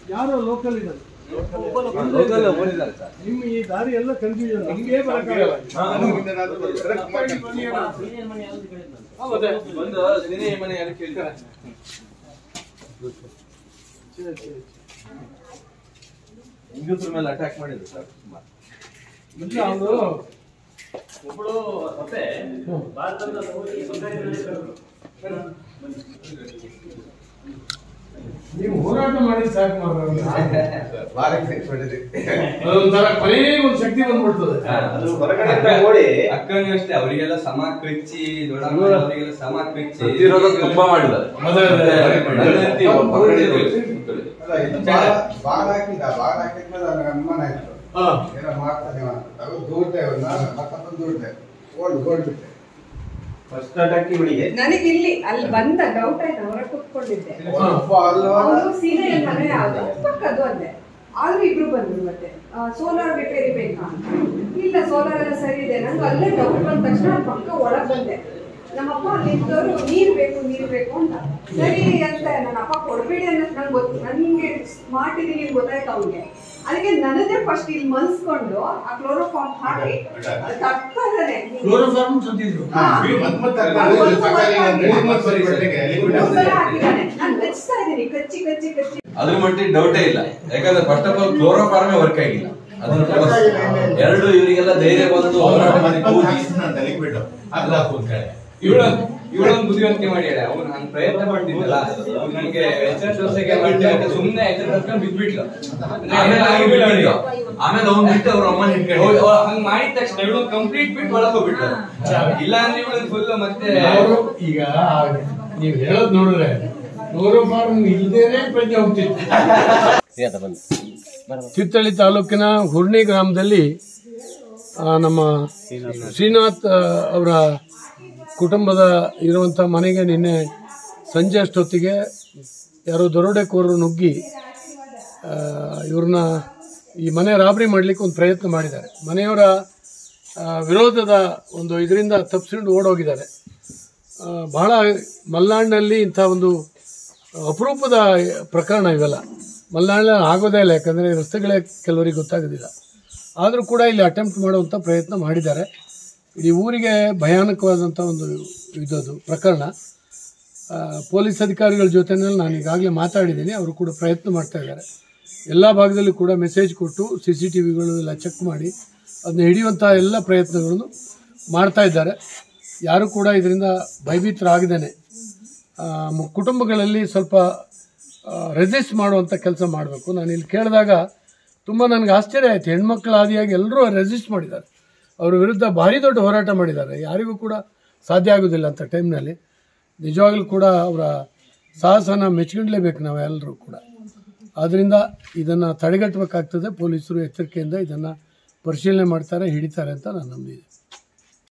ಯಾರೋ ಲೋಕಲ್ ಇದ್ದಾರೆ local ಓಡಿದ್ದಾರೆ sir ನಿಮ್ಮ ಈ ದಾರಿ ಎಲ್ಲ ಕನ್ಫ್ಯೂಷನ್ ನಿಮ್ಗೆ ಬರಕ್ಕಾಗಲ್ಲ ಮತ್ತೆ ಒಂದು ಸಿನಿ ಮನೆ ಯಾರು ಕೇಳ್ತಾರೆ ಛೇ, ಛೇ, ಛೇ. ಹೆಂಗಸ್ರ ಮೇಲೆ ಅಟ್ಯಾಕ್ ಮಾಡಿದ್ರು ಸರ್ ಸುಮಾರು ಇಲ್ಲ ಅವರು ಒಬ್ಬಳು ಸೊಸೆ ಭಾರತದ ಹೋಗಿ ನೀವು ಹೋರಾಟ ಮಾಡಿ ಸಾಕು ಮಾಡೋದು ಬಾಲಕ್ಕೆ ಹೊಡೆದ್ರಿ. ಅದೊಂಥರ ಕೊನೆಗೆ ಒಂದು ಶಕ್ತಿ ಬಂದ್ಬಿಡ್ತದೆ ಅದು ಹೊರಗಡೆಯಿಂದ ಓಡಿ ಅಕ್ಕನೂ ಅಷ್ಟೇ ಅವರಿಗೆಲ್ಲ ಸಮ ಕಚ್ಚಿ ದೊಡ್ಡಮ್ಮ ಅವರಿಗೆಲ್ಲ ಸಮ ಕಚ್ಚಿ ಪ್ರತಿರೋಧ ತುಂಬಾ ಮಾಡಿದ್ದಾರೆ ಅದೇ, ಅದೇ, ಅದೇ. ನನ್ನ ಹೆಂಡ್ತಿ ಹೊರಗಡೆ ಇರೋದು. ಅಲ್ಲ, ಇದು ಬಾಲ ಬಾಲ ಹಾಕಿದ ಬಾಲ ಹಾಕಿದ್ಮೇಲೆ ನನಗೆ ಅನುಮಾನ ಆಯ್ತು ಹಾ. ಏನೋ ಮಾಡ್ತಾನೆ ಅಂತ ಅದು ದೂಡ್ದೆ ಅವ್ನ ಮತ್ತೊಂದು ದೂಡ್ದೆ ಓಡ್ ಓಡ್ಬಿಟ್ಟೆ ಫಸ್ಟ್ ಅಟ್ಯಾಕ್ ಇವಳಿಗೆ ನನಗೆ ಇಲ್ಲಿ ಅಲ್ಲಿ ಬಂದ ಡೌಟ್ ಆಯ್ತು ಹೊರ ಕುತ್ಕೊಂಡಿದ್ದೆ ಒಬ್ಬ ಅಲ್ಲವ ಅವರು ಸೀರೆ ಮನೆ ಯಾವ್ದು ಪಕ್ಕದ್ದು ಅಂದೆ ಆದ್ರೂ ಇಬ್ರು ಬಂದ್ರು ಮತ್ತೆ ಸೋಲಾರ್ ರಿಪೇರಿ ಬೇಕಾ ಅಂತ ಇಲ್ಲ ಸೋಲಾರ್ ಎಲ್ಲ ಸರಿ ಇದೆ ನಂಗೆ ಅಲ್ಲೇ ಡೌಟ್ ಬಂದ ತಕ್ಷಣ ಪಕ್ಕ ಒಳಗ್ ಬಂದೆ ನಮ್ಮಪ್ಪ ಅಲ್ಲಿದ್ದವರು ನೀರ್ ಬೇಕು ನೀರ್ ಬೇಕು ಅಂತ ಸರಿ ಅಂತ ನನ್ನ ಅಪ್ಪ ಕೊಡ್ಬೇಡಿ ಅನ್ನೋದು ನಂಗೆ ಗೊತ್ತು ನನ್ಗೆ ಸ್ಮಾರ್ಟ್ ಇದೀನಿ ಅಂತ ಗೊತ್ತಾಯ್ತು ಅವ್ನಿಗೆ ಅದಕ್ಕೆ ನನ್ನದೇ ಫಸ್ಟ್ ಇಲ್ಲಿ ಮನ್ಸ್ಕೊಂಡು ಆ ಕ್ಲೋರೋಫಾರ್ಮ್ ಹಾಕಿ ತಗ್ತಾ ಇದ್ದಾನೆ ಕ್ಲೋರೋಫಾರ್ಮ್ ತಂದಿದ್ರು ಹಾ. ಮತ್ತ್ ಮತ್ತೆ ಮೂರ್ ಮಂದಿ ಬರಿ ಬಟ್ಟೆಗೆ liquid ಮೂರ್ ಸಲ ಹಾಕಿದ್ದಾನೆ ನಾನು ಕಚ್ತಾ ಇದ್ದೀನಿ ಕಚ್ಚಿ ಕಚ್ಚಿ ಕಚ್ಚಿ ಅದ್ರ ಮಟ್ಟಿಗೆ ಡೌಟೇ ಇಲ್ಲ ಯಾಕಂದ್ರೆ ಫಸ್ಟ್ ಆಫ್ ಆಲ್ ಕ್ಲೋರೋಫಾರ್ಮೇ ವರ್ಕ್ ಆಗಿಲ್ಲ ಅದನ್ನ plus ಎರಡು ಇವರಿಗೆಲ್ಲ ಧೈರ್ಯ ಬಂದು ಹೋರಾಟ ಮಾಡಿ ಕೂಗಿ ಅಲ್ಲ ಕೂತ್ಕಡೆ ಇವಳ ಇವಳೊಂದು ಬುದ್ಧಿವಂತಿಕೆ ಮಾಡ್ಯಾಳ ಅವ್ನು ಹಂಗ್ ಪ್ರಯತ್ನ ಮಾಡ್ತಿದ್ದಲ್ಲ ನನಗೆ ಎಚ್ಚರ ಸೊಸೆಗೆ ಮಾಡ್ತೀನಿ ಅಂತ ಸುಮ್ನೆ ಎಚ್ಚರ ಕಟ್ಕೊಂಡು ಬಿದ್ಬಿಟ್ಲು ಆಮೇಲೆ ಅವ್ನು ಬಿಟ್ಬಿಟ್ಟ. ಆಮೇಲೆ ಅವ್ನು ಬಿಟ್ಟು ಅವ್ರ ಅಮ್ಮನ ಅವ್ಳು- ಹಿಡ್ಕೊಂಡು ಅವ್ಳು ಹಂಗ್ ಮಾಡಿದ ತಕ್ಷಣ ಇವಳು ಕಂಪ್ಲೀಟ್ ಬಿಟ್ಟು ಒಳಗ್ ಹೋಗ್ಬಿಟ್ಲು ಇಲ್ಲ ಅಂದ್ರೆ ಇವಳು ಫುಲ್ ಮತ್ತೆ ಅವರು ಈಗ ನೀವು ಹೇಳೋದ್ ನೋಡಿದ್ರೆ ಕ್ಲೋರೋಫಾರ್ಮ್ ಇಲ್ದೇನೆ ಪ್ರಜ್ಞೆ ಹೋಗ್ತಿತ್ತು ತೀರ್ಥಹಳ್ಳಿ ತಾಲೂಕಿನ ಹುರ್ಣಿ ಗ್ರಾಮದಲ್ಲಿ ಆ, ನಮ್ಮ ಶ್ರೀನಾಥ್ ಆ, ಅವರ ಕುಟುಂಬದ ಇರುವಂಥ ಮನೆಗೆ ನಿನ್ನೆ ಸಂಜೆ ಅಷ್ಟೊತ್ತಿಗೆ ಯಾರೋ ದರೋಡೆಕೋರರು ನುಗ್ಗಿ ಆ, ಇವ್ರನ್ನ ಈ ಮನೆ ರಾಬರಿ ಮಾಡಲಿಕ್ಕೆ ಒಂದು ಪ್ರಯತ್ನ ಮಾಡಿದ್ದಾರೆ ಮನೆಯವರ ಆ, ವಿರೋಧದ ಒಂದು ಇದರಿಂದ ತಪ್ಪಿಸಿಕೊಂಡು ಓಡೋಗಿದ್ದಾರೆ ಆ, ಬಹಳ ಮಲೆನಾಡಿನಲ್ಲಿ ಇಂಥ ಒಂದು ಅಪರೂಪದ ಪ್ರಕರಣ ಇವೆಲ್ಲ ಮಲೆನಾಡಿನಲ್ಲಿ ಆಗೋದೇ ಇಲ್ಲ ಯಾಕಂದರೆ ರಸ್ತೆಗಳೇ ಕೆಲವರಿಗೆ ಗೊತ್ತಾಗೋದಿಲ್ಲ ಆದರೂ ಕೂಡ ಇಲ್ಲಿ ಅಟೆಂಪ್ಟ್ ಮಾಡುವಂಥ ಪ್ರಯತ್ನ ಮಾಡಿದ್ದಾರೆ ಇಡೀ ಊರಿಗೆ ಭಯಾನಕವಾದಂಥ ಒಂದು ಇದದು ಪ್ರಕರಣ ಆ, ಪೊಲೀಸ್ ಅಧಿಕಾರಿಗಳ ಜೊತೆನಲ್ಲಿ ನಾನು ಈಗಾಗಲೇ ಮಾತಾಡಿದ್ದೀನಿ ಅವರು ಕೂಡ ಪ್ರಯತ್ನ ಮಾಡ್ತಾ ಇದ್ದಾರೆ ಎಲ್ಲ ಭಾಗದಲ್ಲೂ ಕೂಡ ಮೆಸೇಜ್ ಕೊಟ್ಟು ಸಿ ಸಿ ಟಿ ವಿಗಳು ಎಲ್ಲ ಚೆಕ್ ಮಾಡಿ ಅದನ್ನ ಹಿಡಿಯುವಂಥ ಎಲ್ಲ ಪ್ರಯತ್ನಗಳನ್ನು ಮಾಡ್ತಾ ಇದ್ದಾರೆ ಯಾರು ಕೂಡ ಇದರಿಂದ ಭಯಭೀತರಾಗದೇನೆ ಆ, ಮ- ಕುಟುಂಬಗಳಲ್ಲಿ ಸ್ವಲ್ಪ ರೆಸಿಸ್ಟ್ ಮಾಡುವಂಥ ಕೆಲಸ ಮಾಡಬೇಕು ನಾನು ಇಲ್ಲಿ ಕೇಳಿದಾಗ ತುಂಬ ನನಗೆ ಆಶ್ಚರ್ಯ ಆಯಿತು ಹೆಣ್ಮಕ್ಳ ಆದಿಯಾಗಿ ಎಲ್ಲರೂ ರೆಸಿಸ್ಟ್ ಮಾಡಿದ್ದಾರೆ ಅವರ ವಿರುದ್ಧ ಭಾರಿ ದೊಡ್ಡ ಹೋರಾಟ ಮಾಡಿದ್ದಾರೆ ಯಾರಿಗೂ ಕೂಡ ಸಾಧ್ಯ ಆಗೋದಿಲ್ಲ ಅಂತ ಟೈಮ್ನಲ್ಲಿ ನಿಜವಾಗ್ಲೂ ಕೂಡ ಅವರ ಸಾಹಸನ ಮೆಚ್ಕೊಂಡ್ಲೇಬೇಕು ನಾವು ಎಲ್ಲರೂ ಕೂಡ ಆದ್ದರಿಂದ ಇದನ್ನು ತಡೆಗಟ್ಟಬೇಕಾಗ್ತದೆ ಪೊಲೀಸರು ಎಚ್ಚರಿಕೆಯಿಂದ ಇದನ್ನು ಪರಿಶೀಲನೆ ಮಾಡ್ತಾರೆ ಹಿಡಿತಾರೆ ಅಂತ ನಾನು ನಂಬಿದೆ